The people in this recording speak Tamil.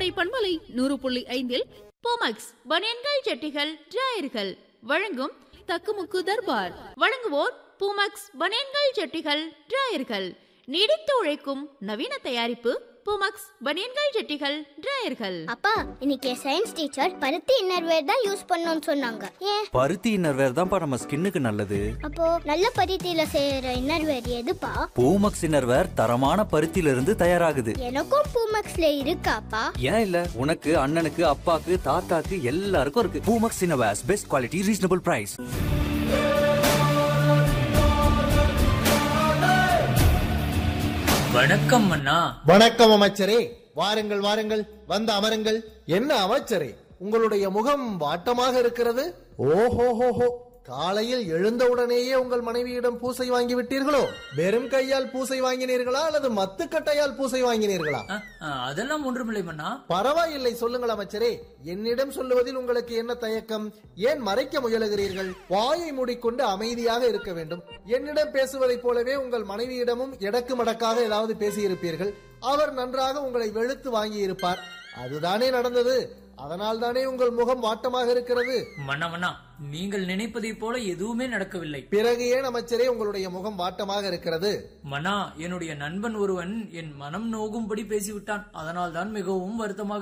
கோடை பண்பலை நூறு புள்ளி ஐந்தில் போமக்ஸ் பனியன்கள் ஜட்டிகள் டிராயர்கள் வழங்கும் தக்குமுக்கு தர்பார் வழங்குவோர் பூமக்ஸ் பனியன்கள் ஜட்டிகள் டிராயர்கள் நீடித்து உழைக்கும் நவீன தயாரிப்பு பூமக்ஸ் பனியன்கள் ஜட்டிகள் டிராயர்கள் அப்பா இன்னைக்கு சயின்ஸ் டீச்சர் பருத்தி இன்னர்வேர் தான் யூஸ் பண்ணணும்னு சொன்னாங்க ஏன் பருத்தி இன்னர்வேர் தான்ப்பா நம்ம ஸ்கின்னுக்கு நல்லது அப்போ நல்ல பருத்தியில செய்யற இன்னர்வேர் எதுப்பா பூமக்ஸ் இன்னர்வேர் தரமான பருத்தியில இருந்து தயாராகுது எனக்கும் பூமக்ஸ்ல இருக்காப்பா ஏன் இல்ல உனக்கு அண்ணனுக்கு அப்பாக்கு தாத்தாக்கு எல்லாருக்கும் இருக்கு Poomex innerwears best quality reasonable price வணக்கம் அண்ணா வணக்கம் அமைச்சரே வாருங்கள் வாருங்கள் வந்து அமருங்கள் என்ன அமைச்சரே உங்களுடைய முகம் வாட்டமாக இருக்கிறது ஓஹோஹோஹோ காலையில் எழுந்தவுடனேயே உங்கள் மனைவியிடம் பூசை வாங்கி விட்டீர்களோ வெறும் கையால் பூசை வாங்கினீர்களா அல்லது மத்துக்கட்டையால் பூசை வாங்கினீர்களா அ, அ, அதெல்லாம் ஒன்றுமில்லை மன்னா பரவாயில்லை சொல்லுங்கள் அமைச்சரே என்னிடம் சொல்லுவதில் உங்களுக்கு என்ன தயக்கம் ஏன் மறைக்க முயலுகிறீர்கள் வாயை மூடிக்கொண்டு அமைதியாக இருக்க வேண்டும் என்னிடம் பேசுவதைப் போலவே உங்கள் மனைவியிடமும் எடக்கு மடக்காக ஏதாவது பேசியிருப்பீர்கள் அவர் நன்றாக உங்களை வெளுத்து வாங்கி இருப்பார் அதுதானே நடந்தது அதனால் தானே உங்கள் முகம் வாட்டமாக இருக்கிறது மன்னா மன்னா நீங்கள் நினைப்பதைப் போல எதுவுமே நடக்கவில்லை பிறகு ஏன் அமைச்சரே உங்களுடைய முகம் வாட்டமாக இருக்கிறது மன்னா என்னுடைய நண்பன் ஒருவன் என் மனம் நோகும்படி பேசிவிட்டான் அதனால் தான் மிகவும் வருத்தமாக